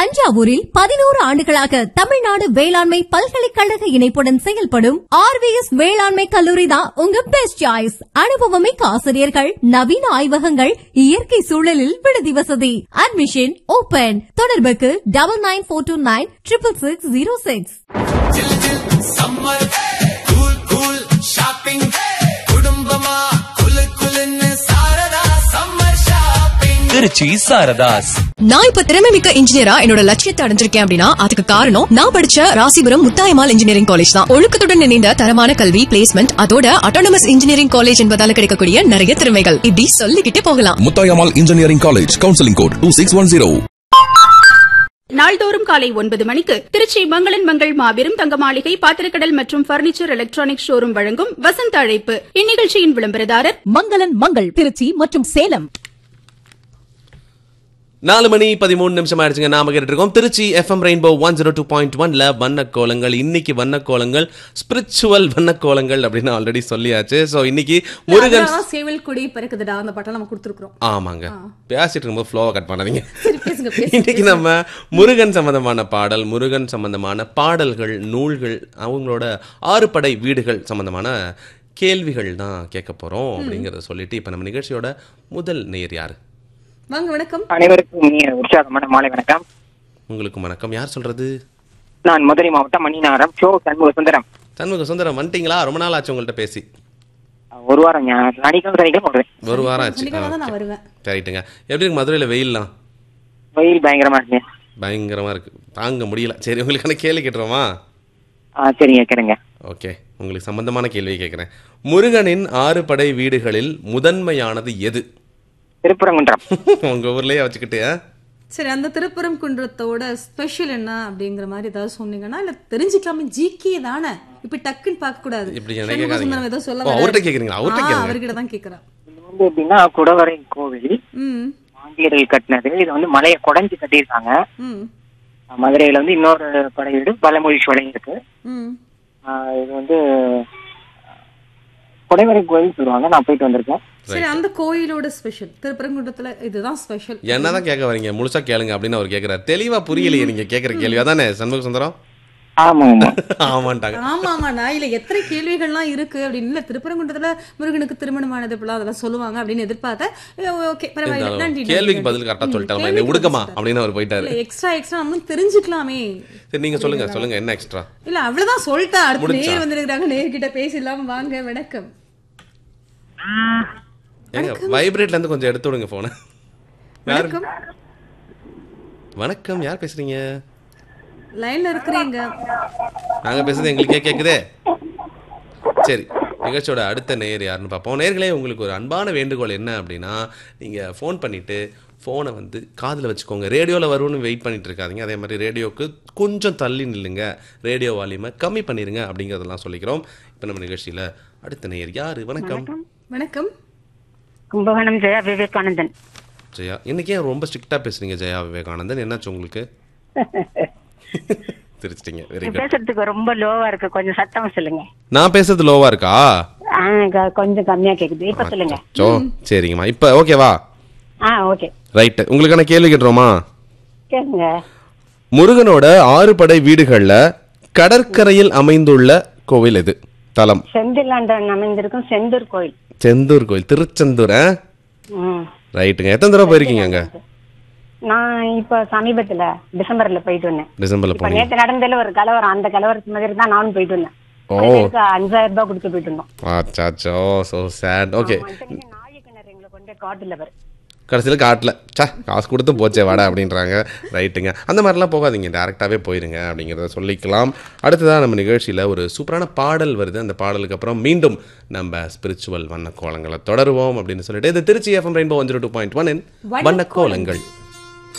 தஞ்சாவூரில் பதினோரு ஆண்டுகளாக தமிழ்நாடு வேளாண்மை பல்கலைக்கழக இணைப்புடன் செயல்படும் ஆர்விஎஸ் வேளாண்மை கல்லூரி தான் உங்க பெஸ்ட் சாய்ஸ் அனுபவமிக்க ஆசிரியர்கள் நவீன ஆய்வகங்கள் இயற்கை சூழலில் விடுதி வசதி அட்மிஷன் ஓபன் தொடர்புக்கு double nine four two nine triple six zero six summer cool cool shopping குடும்பமா குலு குலுன்னு சாரதா சம்மர் ஷாப்பிங் திருச்சி சாரதாஸ் நான் இப்ப திறமை மிக்க இன்ஜினியரா என்னோட லட்சியத்தை அடைஞ்சிருக்கேன் அப்படின்னா அதுக்கு காரணம் நான் படிச்ச ராசிபுரம் முத்தாயமால் இன்ஜினியரிங் காலேஜ் தான் ஒழுக்கத்துடன் இணைந்த தரமான கல்வி பிளேஸ்மெண்ட் அதோட அட்டானமஸ் இன்ஜினியரிங் காலேஜ் என்பதால கிடைக்கக்கூடிய நிறைய திறமைகள் இப்படி சொல்லிக்கிட்டே போகலாம் Muthayammal engineering college counselling code two six one zero நாள்தோறும் காலை ஒன்பது மணிக்கு திருச்சி மங்களன் மங்கள் மாபெரும் தங்க மாளிகை பாத்திரக்கடல் மற்றும் பர்னிச்சர் எலக்ட்ரானிக் ஷோரூம் வழங்கும் வசந்த அழைப்பு இந்நிகழ்ச்சியின் விளம்பரதாரர் மங்களன் மங்கள் திருச்சி மற்றும் சேலம் நாலு மணி பதிமூணு நிமிஷம் ஆயிடுச்சுங்க நாம கேட்டுட்டு இருக்கோம் Trichy FM rainbow one zero two point ஒன்ல வண்ணக்கோலங்கள் இன்னைக்கு வண்ணக்கோலங்கள் ஸ்பிரிச்சுவல் வண்ணக்கோலங்கள் அப்படின்னு ஆல்ரெடி சொல்லியாச்சு ஸோ இன்னைக்கு முருகன் அதனாலதான் சேவல் கொடி பிறக்குதுடா அந்த பாட்டெல்லாம் நம்ம கொடுத்துருக்கோம் ஆமாங்க பேசிட்டு இருக்கும்போது ஃப்ளோவை கட் பண்ணாதீங்க சரி பேசுங்க பேசுங்க இன்னைக்கு நம்ம முருகன் சம்பந்தமான பாடல் முருகன் சம்பந்தமான பாடல்கள் நூல்கள் அவங்களோட ஆறுபடை வீடுகள் சம்பந்தமான கேள்விகள் தான் கேட்க போறோம் அப்படிங்கறத சொல்லிட்டு இப்ப நம்ம நிகழ்ச்சியோட முதல் நேர் யாரு வாங்க வணக்கம் அனைவருக்கும் இனிய உற்சாகமான மாலை வணக்கம் உங்களுக்கு வணக்கம் யார் சொல்றது நான் மதுரை மாவட்டம் மணிநகரம் ஷோ சண்முக சுந்தரம் சண்முக சுந்தரம் வந்துட்டீங்களா ரொம்ப நாள் ஆச்சு உங்கள்ட்ட பேசி ஒரு வாரம் ஞா- சனிக்கிழமை சனிக்கிழமை வருவேன் ஒரு வாரம் ஆச்சு சனிக்கிழமை தான் ஆ, நான் okay. வருவேன் ரைட்டுங்க எப்படி இருக்கு மதுரையில வெயில்லாம் வெயில் பயங்கரமா இருக்கு பயங்கரமா இருக்கு தாங்க முடியல சரி உங்களுக்கான கேள்வி கேட்டுருவோமா ஆ சரிங்க கேளுங்க ஓகே உங்களுக்கு சம்பந்தமான கேள்வி கேட்குறேன் முருகனின் ஆறு படை வீடுகளில் முதன்மையானது எது திருப்பரங்குன்றம் உங்க ஊர்லயே வச்சுக்கிட்டு ஆ? சரி அந்த திருப்புறம் குன்றத்தோட ஸ்பெஷல் என்ன அப்படிங்கிற மாதிரி ஏதாவது சொன்னீங்கன்னா இல்ல தெரிஞ்சுக்கலாமே ஜிகே தானே இப்ப டக்குன்னு பார்க்க கூடாது இப்படி என்ன சண்முக கேட்காதீங்க. சுந்தரம் ஏதோ சொல்ல ஓ, வராரு. அவர்ட்ட கேக்குறீங்களா? அவர்ட்ட ஆ, கேளுங்க. அவர்கிட்ட தான் கேக்குறேன் இது வந்து எப்படின்னா குடவரை கோவில் ம் ஆங்கிலேயர்கள் கட்டினது இது வந்து மலையை குடைஞ்சு கட்டியிருக்காங்க ம் மதுரையில வந்து இன்னொரு படை வீடு பலமொழி சோலை இருக்கு ம் ஆ, இது வந்து குடைவரை கோவில் சொல்லுவாங்க நான் போயிட்டு வந்திருக்கேன் சரி அந்த கோயிலோட ஸ்பெஷல் திருப்பரங்குன்றத்துல இதுதான் ஸ்பெஷல் என்னதான் கேட்க வரீங்க முழுசா கேளுங்க அப்படின்னு அவர் கேட்கிறார் தெளிவா புரியலையே நீங்க கேட்குற கேள்வி அதானே சண்முக சுந்தரம் ஆமா ஆமா ஆமாண்டாங்க ஆமா ஆமா நான் இல்ல எத்தனை கேள்விகள்லாம் இருக்கு அப்படின்னு இல்ல திருப்பரங்குன்றத்துல முருகனுக்கு திருமணமானது இப்பெல்லாம் அதெல்லாம் சொல்லுவாங்க அப்படின்னு எதிர்பார்த்தேன் ஓகே பரவாயில்ல நன்றி நன்றி, கேள்விக்கு நன்றி. பதில் கரெக்டா ம், சொல்லிட்டாங்க என்ன கேள்விக்கு உடுக்கமா பதில் அப்படின்னு அவர் போயிட்டாரு இல்ல எக்ஸ்ட்ரா எக்ஸ்ட்ரா நம்மளும் தெரிஞ்சுக்கலாமே சரி நீங்க சொல்லுங்க சொல்லுங்க என்ன எக்ஸ்ட்ரா இல்ல அவ்வளவுதான் சொல்லிட்டா அடுத்து முடிஞ்சா? நேர் வந்திருக்காங்க நேர்கிட்ட பேசலாம் வாங்க வணக்கம் ஏங்க வைப்ரேட்ல இருந்து கொஞ்சம் எடுத்து விடுங்க போன யாரு வணக்கம் வணக்கம் யார் பேசுறீங்க லைன்ல இருக்கிறீங்க நாங்க பேசுறது எங்களுக்கே கேக்குதே சரி நிகழ்ச்சியோட அடுத்த நேர் யாருன்னு பார்ப்போம் நேர்களே உங்களுக்கு ஒரு அன்பான வேண்டுகோள் என்ன அப்படின்னா நீங்க ஃபோன் பண்ணிட்டு ஃபோனை வந்து காதில் வச்சுக்கோங்க ரேடியோவில் வரும்னு வெயிட் பண்ணிட்டு இருக்காதீங்க அதே மாதிரி ரேடியோக்கு கொஞ்சம் தள்ளி நில்லுங்க ரேடியோ வால்யூமை கம்மி பண்ணிருங்க அப்படிங்கிறதெல்லாம் சொல்லிக்கிறோம் இப்போ நம்ம நிகழ்ச்சியில் அடுத்த நேர் யாரு வணக்கம் வணக்கம் கும்பகோணம் ஜெயா விவேகானந்தன் ஜெயா இன்னைக்கு ஏன் ரொம்ப ஸ்ட்ரிக்டாக பேசுறீங்க ஜெயா விவேகானந்தன் என்னாச்சு உங்களுக்கு சிரிச்சிட்டீங்க வெரி குட் பேசுறதுக்கு ரொம்ப லோவா இருக்கு கொஞ்சம் சத்தமா சொல்லுங்க நான் பேசுறது லோவா இருக்கா ஆ, க- கொஞ்சம் கம்மியா கேக்குது இப்ப சொல்லுங்க சோ சரிங்கம்மா இப்போ ஓகேவா ஆ ஓகே ரைட்டு உங்களுக்கான கேள்வி கேட்டுருவோமா கேளுங்க முருகனோட ஆறு படை வீடுகள்ல கடற்கரையில் அமைந்துள்ள கோவில் எது தலம் செந்திலாண்டன் அமைந்திருக்கும் செந்தூர் கோயில் செந்தூர் கோயில் திருச்செந்தூர் ஆ? ம். ரைட்டுங்க எத்தனை தடவை போயிருக்கீங்க அங்க நான் இப்ப சமீபத்துல டிசம்பர்ல போயிட்டு வந்தேன் டிசம்பர்ல இப்ப போனீங்க நேத்து நடந்ததுல ஒரு கலவரம் அந்த கலவரத்து மாதிரி தான் நானும் போயிட்டு வந்தேன் ஓ. அதுக்கு அஞ்சாயிரம் ரூபாய் கொடுத்து போயிட்டு இருந்தோம் ஆச்சாச்சோ ஸோ சேட் ஓகே நாயக்கனர் எங்களை கொண்டு காட்டுல பாரு கடைசியில் காட்டல சா காசு கொடுத்து போச்சே வாடா அப்படின்றாங்க ரைட்டுங்க அந்த மாதிரிலாம் போகாதீங்க டேரெக்டாகவே போயிருங்க அப்படிங்கிறத சொல்லிக்கலாம் அடுத்ததாக நம்ம நிகழ்ச்சியில் ஒரு சூப்பரான பாடல் வருது அந்த பாடலுக்கு அப்புறம் மீண்டும் நம்ம ஸ்பிரிச்சுவல் வண்ண கோலங்களை தொடருவோம் அப்படின்னு சொல்லிட்டு இது Trichy FM rainbow one zero two point one வண்ண கோலங்கள்